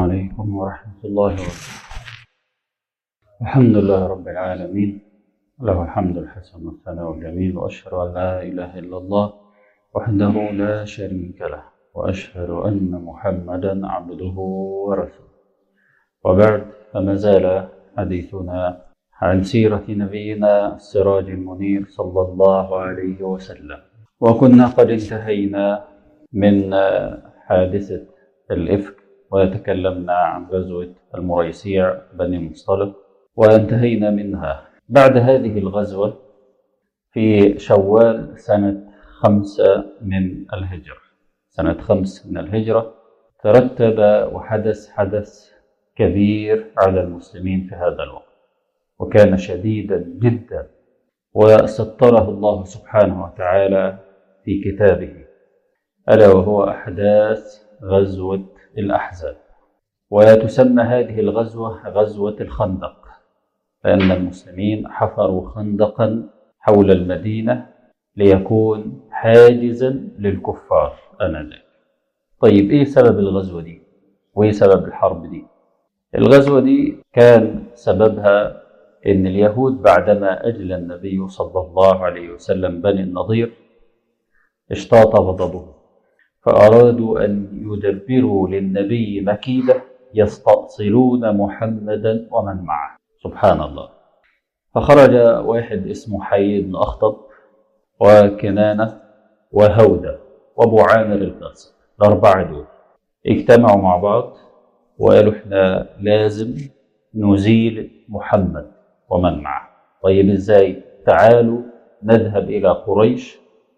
عليكم ورحمة الله وبركاته الحمد لله رب العالمين له الحمد الحسن والثناء الجميل وأشهد أن لا إله إلا الله وحده لا شريك له وأشهد أن محمدا عبده ورسوله وبعد فما زال حديثنا عن سيرة نبينا السراج المنير صلى الله عليه وسلم وكنا قد انتهينا من حادثة الإفك وتكلمنا عن غزوة المريسيع بني مصطلق وانتهينا منها بعد هذه الغزوة في شوال سنة خمسة من الهجرة سنة خمس من الهجرة ترتب وحدث حدث كبير على المسلمين في هذا الوقت وكان شديدا جدا وسطره الله سبحانه وتعالى في كتابه ألا وهو أحداث غزوة الأحزاب وتسمى هذه الغزوة غزوة الخندق فإن المسلمين حفروا خندقا حول المدينة ليكون حاجزا للكفار آنذاك طيب إيه سبب الغزوة دي؟ وإيه سبب الحرب دي؟ الغزوة دي كان سببها إن اليهود بعدما أجلى النبي صلى الله عليه وسلم بني النضير اشتاط غضبه فأرادوا أن يدبروا للنبي مكيدة يستأصلون محمدا ومن معه سبحان الله فخرج واحد اسمه حي بن أخطب وكنانة وهودة وأبو عامر القاسم الأربعة دول اجتمعوا مع بعض وقالوا احنا لازم نزيل محمد ومن معه طيب ازاي تعالوا نذهب إلى قريش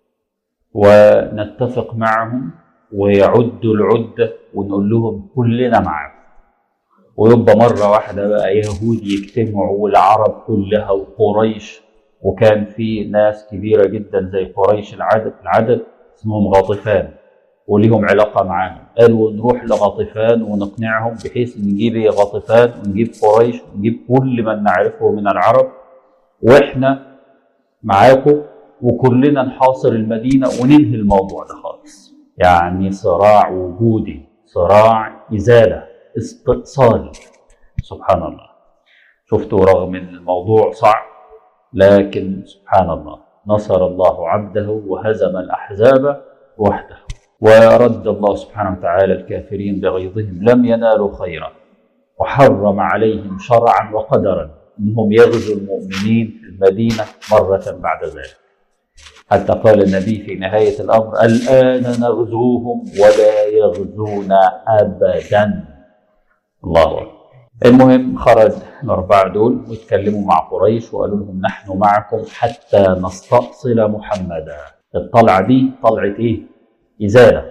ونتفق معهم ويعدوا العدة ونقول لهم كلنا معاكم ويبقى مرة واحدة بقى يهود يجتمعوا والعرب كلها وقريش وكان في ناس كبيرة جدا زي قريش العدد العدد اسمهم غاطفان وليهم علاقة معاهم قالوا نروح لغاطفان ونقنعهم بحيث نجيب غاطفان ونجيب قريش ونجيب كل من نعرفه من العرب واحنا معاكم وكلنا نحاصر المدينة وننهي الموضوع ده خالص يعني صراع وجودي صراع إزالة استئصال سبحان الله شفتوا رغم ان الموضوع صعب لكن سبحان الله نصر الله عبده وهزم الأحزاب وحده ورد الله سبحانه وتعالى الكافرين بغيظهم لم ينالوا خيرا وحرم عليهم شرعا وقدرا انهم يغزوا المؤمنين في المدينه مره بعد ذلك حتى قال النبي في نهايه الامر الان نغزوهم ولا يغزون ابدا الله اكبر المهم خرج الاربعه دول واتكلموا مع قريش وقالوا لهم نحن معكم حتى نستأصل محمدا الطلعه دي طلعه ايه؟ ازاله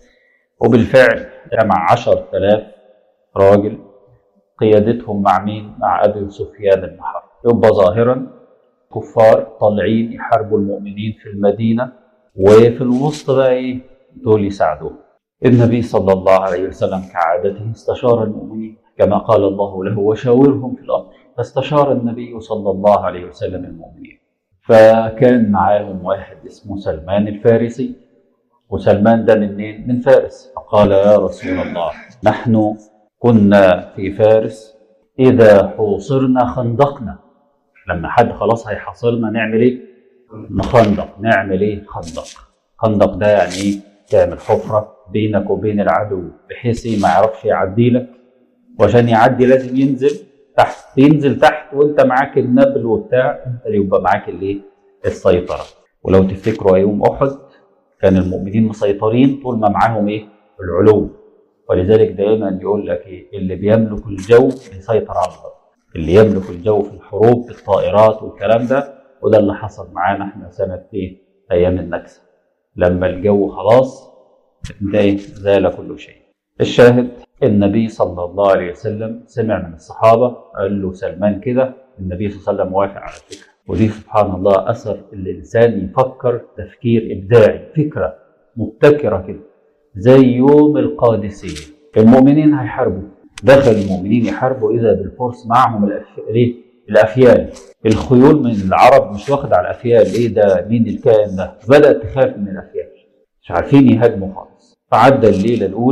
وبالفعل جمع عشر آلاف راجل قيادتهم مع مين؟ مع أبي سفيان بن حرب يبقى ظاهرا كفار طالعين يحاربوا المؤمنين في المدينة وفي الوسط بقى إيه؟ دول يساعدوه النبي صلى الله عليه وسلم كعادته استشار المؤمنين كما قال الله له وشاورهم في الأمر فاستشار النبي صلى الله عليه وسلم المؤمنين فكان معاهم واحد اسمه سلمان الفارسي وسلمان ده منين؟ من فارس فقال يا رسول الله نحن كنا في فارس إذا حوصرنا خندقنا لما حد خلاص هيحاصرنا نعمل إيه؟ نخندق نعمل إيه؟ خندق خندق ده يعني إيه؟ تعمل حفرة بينك وبين العدو بحيث إيه ما يعرفش يعدي لك وعشان يعدي لازم ينزل تحت ينزل تحت وانت معاك النبل وبتاع انت اللي يبقى معاك الايه؟ السيطرة ولو تفتكروا يوم احد كان المؤمنين مسيطرين طول ما معاهم ايه؟ العلو ولذلك دائما يقول لك ايه؟ اللي بيملك الجو بيسيطر على الارض اللي يملك الجو في الحروب بالطائرات والكلام ده وده اللي حصل معانا احنا سنه ايه؟ ايام النكسه لما الجو خلاص ده ايه؟ زال كل شيء الشاهد النبي صلى الله عليه وسلم سمع من الصحابه قال له سلمان كده النبي صلى الله عليه وسلم وافق على الفكره ودي سبحان الله اثر الانسان يفكر تفكير ابداعي فكره مبتكره كده زي يوم القادسيه المؤمنين هيحاربوا دخل المؤمنين يحاربوا اذا بالفرس معهم الأف... ليه؟ الافيال الخيول من العرب مش واخد على الافيال ايه ده مين الكائن ده بدات تخاف من الافيال مش عارفين يهاجموا خالص فعدى الليله الاولى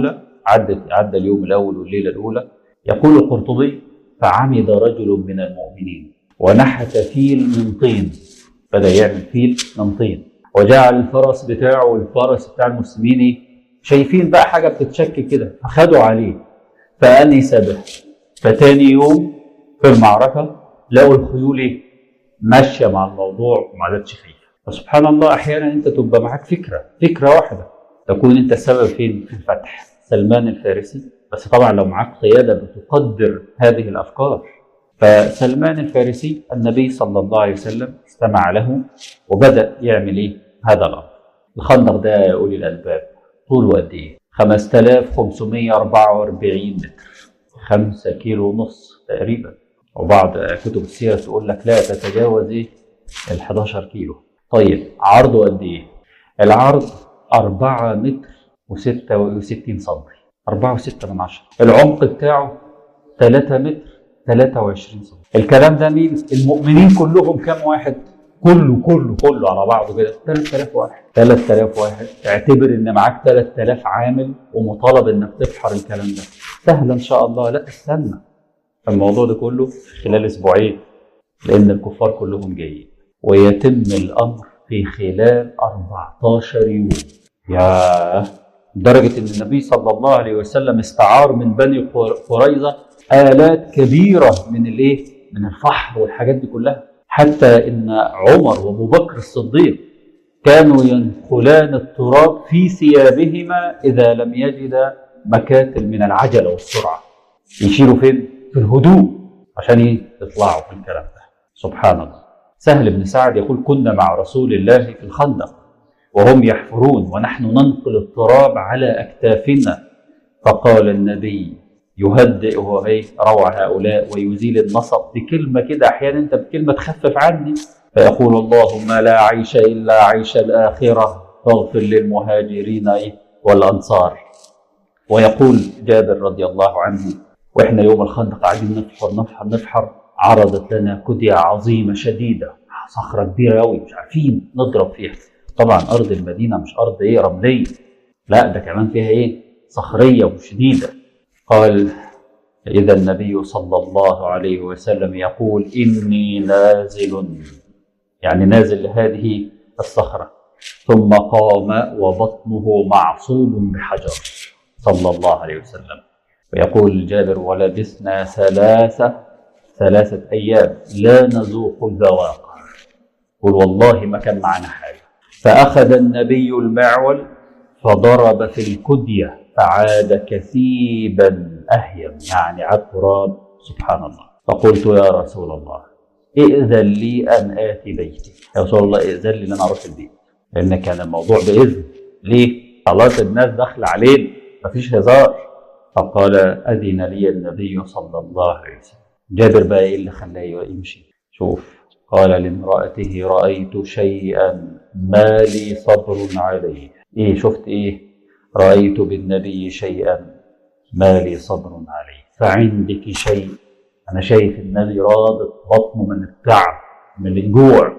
عدت عدى اليوم الاول والليله الاولى يقول القرطبي فعمد رجل من المؤمنين ونحت فيل من طين بدا يعمل فيل من طين وجعل الفرس بتاعه والفرس بتاع المسلمين شايفين بقى حاجه بتتشكل كده فخدوا عليه فانس به فتاني يوم في المعركه لقوا الخيول ايه؟ ماشيه مع الموضوع وما عادتش خايفه فسبحان الله احيانا انت تبقى معاك فكره فكره واحده تكون انت السبب فين في الفتح سلمان الفارسي بس طبعا لو معاك قياده بتقدر هذه الافكار فسلمان الفارسي النبي صلى الله عليه وسلم استمع له وبدا يعمل ايه هذا الامر الخندق ده يا اولي الالباب طوله قد ايه 5544 متر 5 كيلو ونص تقريبا وبعض كتب السيره تقول لك لا تتجاوز ايه ال 11 كيلو طيب عرضه قد ايه العرض 4 متر و66 سم 4 و6 من عشرة العمق بتاعه 3 متر 23 سم الكلام ده مين المؤمنين كلهم كام واحد كله كله كله على بعضه كده 3000 واحد 3000 واحد اعتبر ان معاك 3000 عامل ومطالب انك تفحر الكلام ده سهل ان شاء الله لا استنى الموضوع ده كله في خلال اسبوعين لان الكفار كلهم جايين ويتم الامر في خلال 14 يوم يا لدرجه ان النبي صلى الله عليه وسلم استعار من بني قريظه الات كبيره من الايه؟ من الفحر والحاجات دي كلها حتى ان عمر وابو بكر الصديق كانوا ينقلان التراب في ثيابهما اذا لم يجدا مكاتل من العجله والسرعه يشيلوا فين؟ في الهدوء عشان ايه؟ يطلعوا في الكلام ده سبحان الله سهل بن سعد يقول كنا مع رسول الله في الخندق وهم يحفرون ونحن ننقل التراب على اكتافنا فقال النبي يهدئ وهي روع هؤلاء ويزيل النصب بكلمه كده احيانا انت بكلمه تخفف عني فيقول اللهم لا عيش الا عيش الاخره فاغفر للمهاجرين والانصار ويقول جابر رضي الله عنه واحنا يوم الخندق قاعدين نفحر نفحر نفحر عرضت لنا كديه عظيمه شديده صخره كبيره قوي مش عارفين نضرب فيها طبعا ارض المدينه مش ارض ايه رمليه لا ده كمان فيها ايه صخريه وشديده قال اذا النبي صلى الله عليه وسلم يقول اني نازل يعني نازل لهذه الصخره ثم قام وبطنه معصوب بحجر صلى الله عليه وسلم ويقول جابر ولبثنا ثلاثه ثلاثه ايام لا نذوق الذواق قل والله ما كان معنا حاجه فأخذ النبي المعول فضرب في الكدية فعاد كثيبا أهيم يعني على التراب سبحان الله فقلت يا رسول الله ائذن لي أن آتي بيتي يا رسول الله ائذن لي أن أنا أروح البيت لأن كان الموضوع بإذن ليه؟ خلاص الناس داخلة علينا مفيش هزار فقال أذن لي النبي صلى الله عليه وسلم جابر بقى إيه اللي خلاه يمشي شوف قال لامرأته رأيت شيئا ما لي صبر عليه إيه شفت إيه رأيت بالنبي شيئا ما لي صبر عليه فعندك شيء أنا شايف النبي رابط بطنه من التعب من الجوع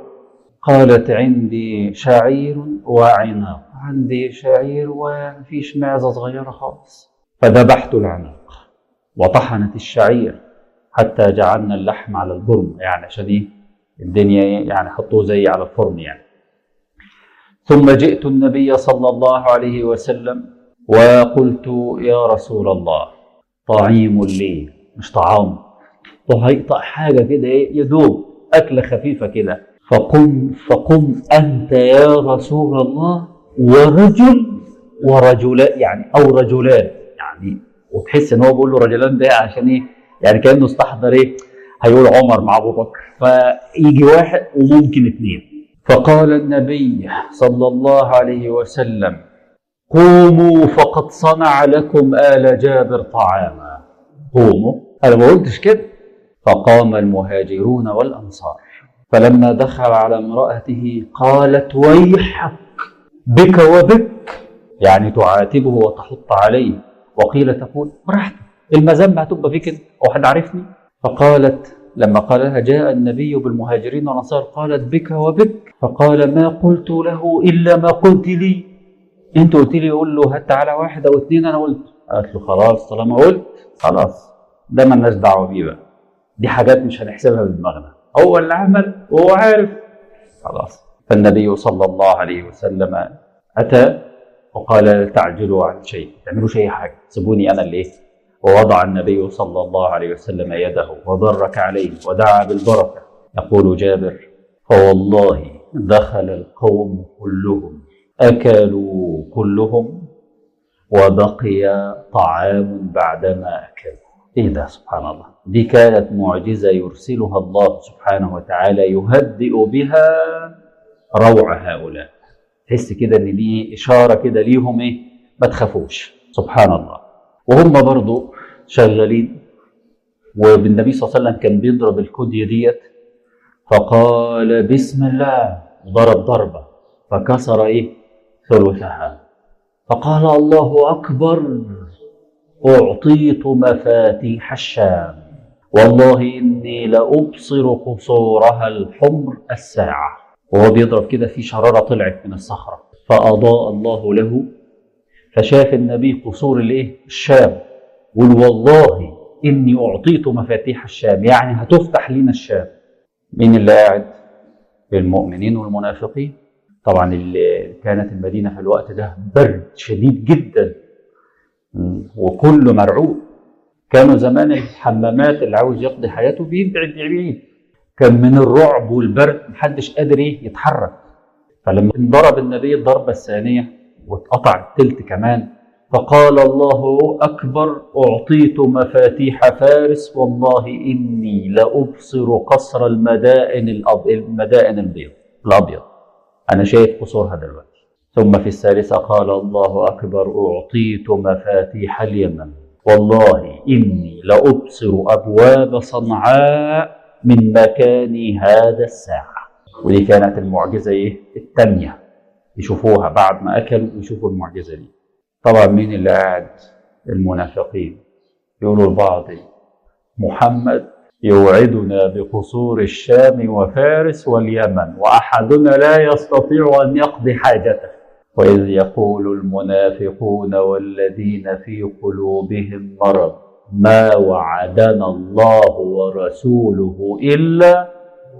قالت عندي شعير وعناق عندي شعير ومفيش معزة صغيرة خالص فذبحت العناق وطحنت الشعير حتى جعلنا اللحم على البرم يعني عشان ايه الدنيا يعني حطوه زي على الفرن يعني ثم جئت النبي صلى الله عليه وسلم وقلت يا رسول الله طعيم لي مش طعام طهيطة حاجة كده ايه يدوب أكلة خفيفة كده فقم فقم أنت يا رسول الله ورجل ورجلان يعني أو رجلان يعني وتحس إن هو بيقول له رجلان ده عشان إيه؟ يعني كأنه استحضر إيه؟ هيقول عمر مع أبو بكر فيجي واحد وممكن اثنين فقال النبي صلى الله عليه وسلم قوموا فقد صنع لكم آل جابر طعاما قوموا أنا ما قلتش كده فقام المهاجرون والأنصار فلما دخل على امرأته قالت ويحك بك وبك يعني تعاتبه وتحط عليه وقيل تقول براحتك المذنب هتبقى فيك انت هو حد عارفني فقالت لما قال لها جاء النبي بالمهاجرين والانصار قالت بك وبك فقال ما قلت له الا ما قلت لي انت قلت لي قول له هات تعالى واحد او اثنين انا قلت قالت له خلاص طالما قلت خلاص ده مالناش دعوه بيه بقى دي حاجات مش هنحسبها بدماغنا هو اللي عمل وهو عارف خلاص فالنبي صلى الله عليه وسلم اتى وقال لا تعجلوا عن شيء ما تعملوش اي حاجه سيبوني انا اللي ايه ووضع النبي صلى الله عليه وسلم يده وبرك عليه ودعا بالبركه يقول جابر فوالله دخل القوم كلهم اكلوا كلهم وبقي طعام بعدما اكلوا ايه ده سبحان الله دي كانت معجزه يرسلها الله سبحانه وتعالى يهدئ بها روع هؤلاء تحس كده ان دي اشاره كده ليهم ايه ما تخافوش سبحان الله وهم برضو شغالين وبالنبي صلى الله عليه وسلم كان بيضرب الكديه ديت فقال بسم الله ضرب ضربه فكسر ايه ثلثها فقال الله اكبر اعطيت مفاتيح الشام والله اني لابصر قصورها الحمر الساعه وهو بيضرب كده في شراره طلعت من الصخره فاضاء الله له فشاف النبي قصور الايه الشام قل والله اني اعطيت مفاتيح الشام يعني هتفتح لنا الشام مين اللي قاعد المؤمنين والمنافقين طبعا اللي كانت المدينه في الوقت ده برد شديد جدا وكله مرعوب كانوا زمان الحمامات اللي عاوز يقضي حياته بيبعد بعيد كان من الرعب والبرد محدش قادر ايه يتحرك فلما انضرب النبي الضربه الثانيه واتقطع التلت كمان فقال الله اكبر اعطيت مفاتيح فارس والله اني لابصر قصر المدائن الأب... المدائن البيض الابيض انا شايف قصورها دلوقتي ثم في الثالثه قال الله اكبر اعطيت مفاتيح اليمن والله اني لابصر ابواب صنعاء من مكاني هذا الساعه ودي كانت المعجزه ايه الثانيه يشوفوها بعد ما اكلوا يشوفوا المعجزه دي طبعا مين اللي قاعد المنافقين يقولوا لبعض محمد يوعدنا بقصور الشام وفارس واليمن واحدنا لا يستطيع ان يقضي حاجته واذ يقول المنافقون والذين في قلوبهم مرض ما وعدنا الله ورسوله الا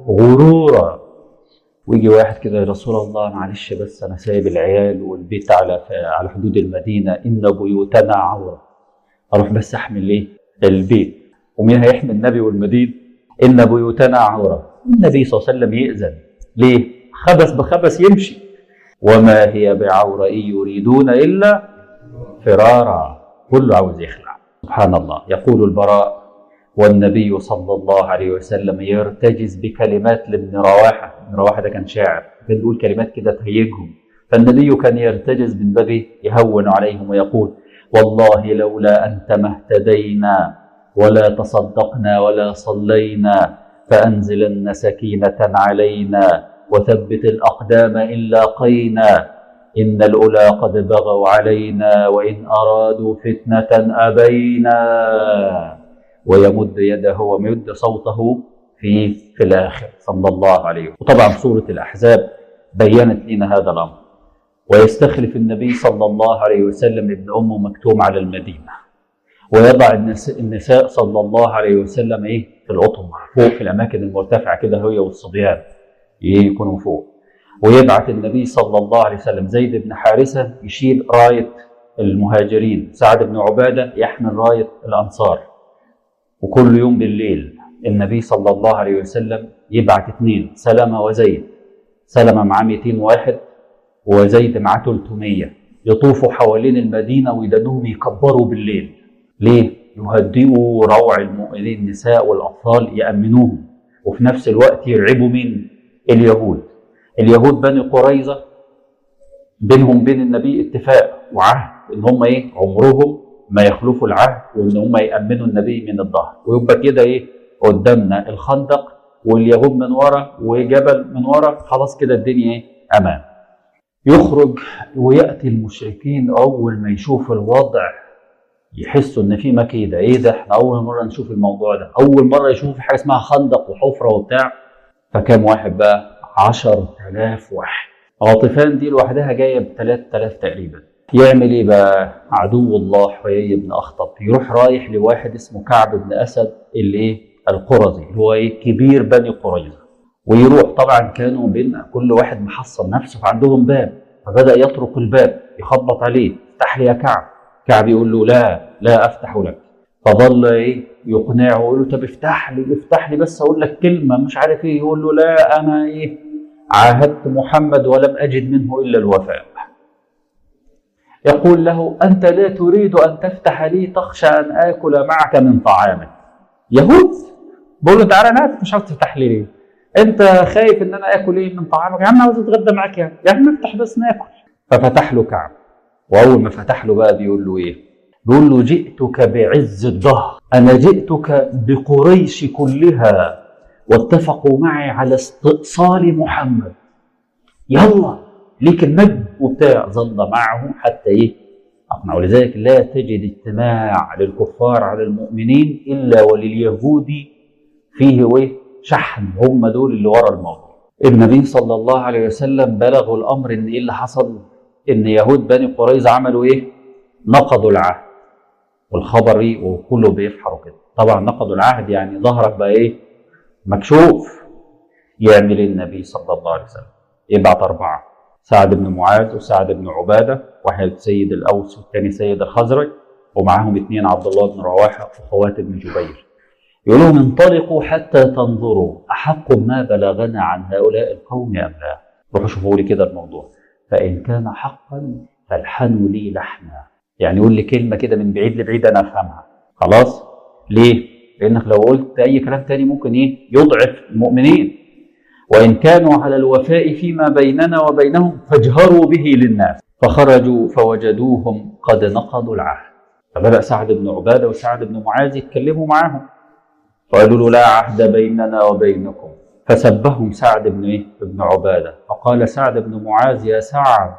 غرورا ويجي واحد كده يا رسول الله معلش بس انا سايب العيال والبيت على على حدود المدينه ان بيوتنا عوره اروح بس احمل ايه البيت ومين هيحمي النبي والمدينه ان بيوتنا عوره النبي صلى الله عليه وسلم يأذن ليه خبث بخبث يمشي وما هي بعوره إن يريدون الا فرارا كله عاوز يخلع سبحان الله يقول البراء والنبي صلى الله عليه وسلم يرتجز بكلمات لابن رواحه ابن رواحه ده كان شاعر كان بيقول كلمات كده تهيجهم فالنبي كان يرتجز من باب يهون عليهم ويقول والله لولا انت ما اهتدينا ولا تصدقنا ولا صلينا فانزلن سكينه علينا وثبت الاقدام ان لاقينا ان الاولى قد بغوا علينا وان ارادوا فتنه ابينا ويمد يده ويمد صوته في في الاخر صلى الله عليه وسلم وطبعا سوره الاحزاب بينت لنا هذا الامر ويستخلف النبي صلى الله عليه وسلم ابن ام مكتوم على المدينه ويضع النساء, النساء صلى الله عليه وسلم ايه في القطم فوق في الاماكن المرتفعه كده هي والصبيان يكونوا فوق ويبعث النبي صلى الله عليه وسلم زيد بن حارثه يشيل رايه المهاجرين سعد بن عباده يحمل رايه الانصار وكل يوم بالليل النبي صلى الله عليه وسلم يبعت اثنين سلمة وزيد سلمة معاه 200 واحد وزيد معاه 300 يطوفوا حوالين المدينة ويدنوهم يكبروا بالليل ليه؟ يهدئوا روع المؤمنين النساء والأطفال يأمنوهم وفي نفس الوقت يرعبوا مين؟ اليهود اليهود بني قريظة بينهم بين النبي اتفاق وعهد ان هم ايه عمرهم ما يخلفوا العهد وان هم يامنوا النبي من الظهر ويبقى كده ايه قدامنا الخندق واليهود من ورا وجبل من ورا خلاص كده الدنيا ايه امان يخرج وياتي المشركين اول ما يشوفوا الوضع يحسوا ان في مكيده ايه ده احنا اول مره نشوف الموضوع ده اول مره يشوفوا حاجه اسمها خندق وحفره وبتاع فكام واحد بقى 10000 واحد غطفان دي لوحدها جايه ب 3000 تقريبا يعمل ايه بقى عدو الله حيي بن اخطب يروح رايح لواحد اسمه كعب بن اسد اللي ايه القرظي اللي هو ايه كبير بني قريظه ويروح طبعا كانوا بين كل واحد محصن نفسه فعندهم باب فبدا يطرق الباب يخبط عليه افتح لي يا كعب كعب يقول له لا لا افتح لك فظل ايه يقنعه ويقول له طب افتح لي افتح لي بس اقول لك كلمه مش عارف ايه يقول له لا انا ايه عاهدت محمد ولم اجد منه الا الوفاء يقول له انت لا تريد ان تفتح لي تخشى ان اكل معك من طعامك يهود بقول له تعالى ناكل مش عاوز تفتح لي ليه انت خايف ان انا اكل ايه من طعامك يا عم عاوز اتغدى معاك يعني يا عم افتح بس ناكل ففتح له كعب واول ما فتح له بقى بيقول له ايه بيقول له جئتك بعز الظهر انا جئتك بقريش كلها واتفقوا معي على استئصال محمد يلا ليك المجد وبتاع ظل معه حتى ايه أقنع ولذلك لا تجد اجتماع للكفار على المؤمنين الا ولليهود فيه ايه شحن هم دول اللي ورا الموضوع النبي صلى الله عليه وسلم بلغوا الامر ان ايه اللي حصل ان يهود بني قريظه عملوا ايه نقضوا العهد والخبر ايه وكله بيفحروا كده طبعا نقضوا العهد يعني ظهرك بقى ايه مكشوف يعمل النبي صلى الله عليه وسلم يبعت اربعه سعد بن معاذ وسعد بن عباده واحد سيد الاوس والثاني سيد الخزرج ومعاهم اثنين عبد الله بن رواحه وخوات بن جبير يقول لهم انطلقوا حتى تنظروا احق ما بلغنا عن هؤلاء القوم ام لا روحوا شوفوا لي كده الموضوع فان كان حقا فالحنوا لي لحنا يعني يقول لي كلمه كده من بعيد لبعيد انا افهمها خلاص ليه لانك لو قلت اي كلام تاني ممكن ايه يضعف المؤمنين وان كانوا على الوفاء فيما بيننا وبينهم فاجهروا به للناس فخرجوا فوجدوهم قد نقضوا العهد فبدا سعد بن عباده وسعد بن معاذ يتكلموا معاهم فقالوا له لا عهد بيننا وبينكم فسبهم سعد بن ايه بن عباده فقال سعد بن معاذ يا سعد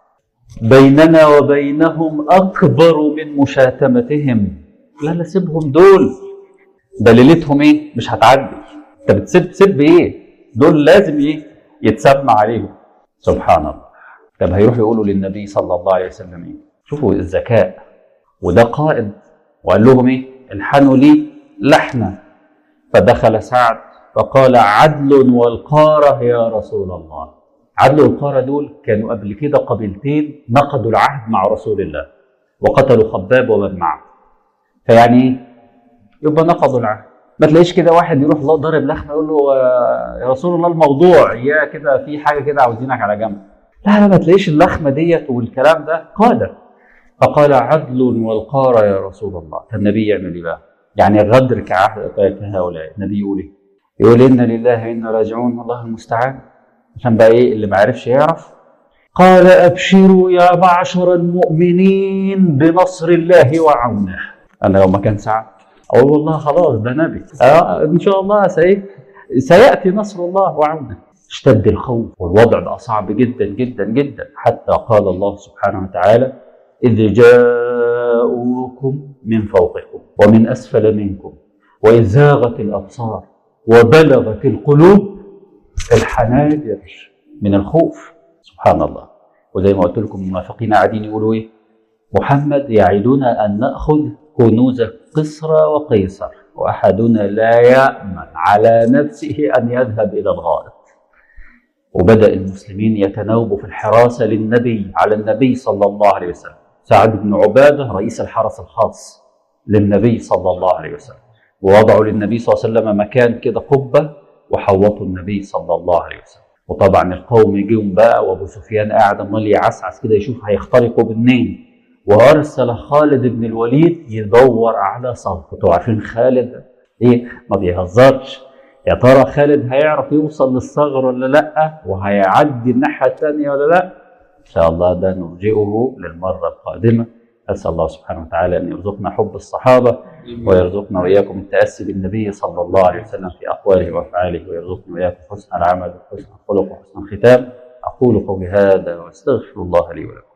بيننا وبينهم اكبر من مشاتمتهم لا لا سيبهم دول ده ليلتهم ايه مش هتعدي انت بتسب تسب ايه دول لازم ايه يتسمى عليهم سبحان الله طب هيروحوا يقولوا للنبي صلى الله عليه وسلم ايه شوفوا الذكاء وده قائد وقال لهم ايه انحنوا لي لحنا فدخل سعد فقال عدل والقارة يا رسول الله عدل والقارة دول كانوا قبل كده قبيلتين نقضوا العهد مع رسول الله وقتلوا خباب ومن معه فيعني ايه يبقى نقضوا العهد ما تلاقيش كده واحد يروح الله ضارب لحمه يقول له آه، يا رسول الله الموضوع يا كده في حاجه كده عاوزينك على جنب لا لا ما تلاقيش اللخمه ديت والكلام ده قاده فقال عدل والقارة يا رسول الله فالنبي يعمل ايه بقى؟ يعني غدر كعهد كهؤلاء النبي يقول ايه؟ يقول انا لله وانا راجعون والله المستعان عشان بقى ايه اللي ما عرفش يعرف قال ابشروا يا معشر المؤمنين بنصر الله وعونه انا لو ما كان سعد اقول والله خلاص ده نبي آه ان شاء الله سي... سياتي نصر الله وعونه اشتد الخوف والوضع بقى صعب جدا جدا جدا حتى قال الله سبحانه وتعالى إذ جاءوكم من فوقكم ومن أسفل منكم وإذ زاغت الأبصار وبلغت القلوب الحناجر من الخوف سبحان الله وزي ما قلت لكم المنافقين قاعدين يقولوا ايه محمد يعدنا ان ناخذ كنوز قسرى وقيصر واحدنا لا يامن على نفسه ان يذهب الى الغائط وبدا المسلمين يتناوبوا في الحراسه للنبي على النبي صلى الله عليه وسلم سعد بن عباده رئيس الحرس الخاص للنبي صلى الله عليه وسلم ووضعوا للنبي صلى الله عليه وسلم مكان كده قبه وحوطوا النبي صلى الله عليه وسلم وطبعا القوم جم بقى وابو سفيان قاعد امال يعسعس كده يشوف هيخترقوا منين وارسل خالد بن الوليد يدور على صف انتوا عارفين خالد ايه ما بيهزرش يا ترى خالد هيعرف يوصل للثغر ولا لا وهيعدي الناحيه الثانيه ولا لا ان شاء الله ده نرجئه للمره القادمه اسال الله سبحانه وتعالى ان يرزقنا حب الصحابه ويرزقنا واياكم التاسي بالنبي صلى الله عليه وسلم في اقواله وافعاله ويرزقنا واياكم حسن العمل وحسن الخلق وحسن الختام اقول قولي هذا واستغفر الله لي ولكم